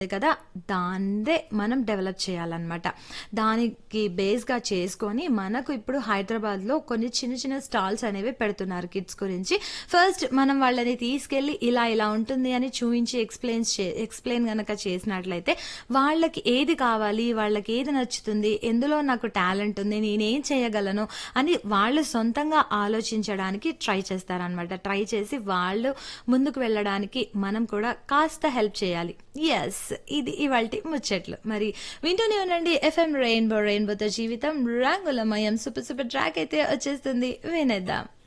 కదా దాన్నే మనం డెవలప్ చేయాలన్నమాట దానికి బేస్గా చేసుకొని మనకు ఇప్పుడు హైదరాబాద్లో కొన్ని చిన్న చిన్న స్టాల్స్ అనేవి పెడుతున్నారు కిడ్స్ గురించి ఫస్ట్ మనం వాళ్ళని తీసుకెళ్ళి ఇలా ఇలా ఉంటుంది అని చూపించి ఎక్స్ప్లెయిన్ ఎక్స్ప్లెయిన్ గనక చేసినట్లయితే వాళ్ళకి ఏది కావాలి వాళ్ళకి ఏది నచ్చుతుంది ఎందులో నాకు టాలెంట్ ఉంది నేనేం చేయగలను అని వాళ్ళు సొంతంగా ఆలోచించడానికి ట్రై చేస్తారనమాట ట్రై చేసి వాళ్ళు ముందుకు వెళ్ళడానికి మనం కూడా కాస్త హెల్ప్ చేయాలి ఎస్ ఇది ఇవాళ ముచ్చట్లు మరి వింటూనే ఉండండి ఎఫ్ఎం రెయిన్బో రెయిన్బోతో జీవితం రంగులమయం సూపర్ సూపర్ ట్రాక్ అయితే వచ్చేస్తుంది వినేద్దాం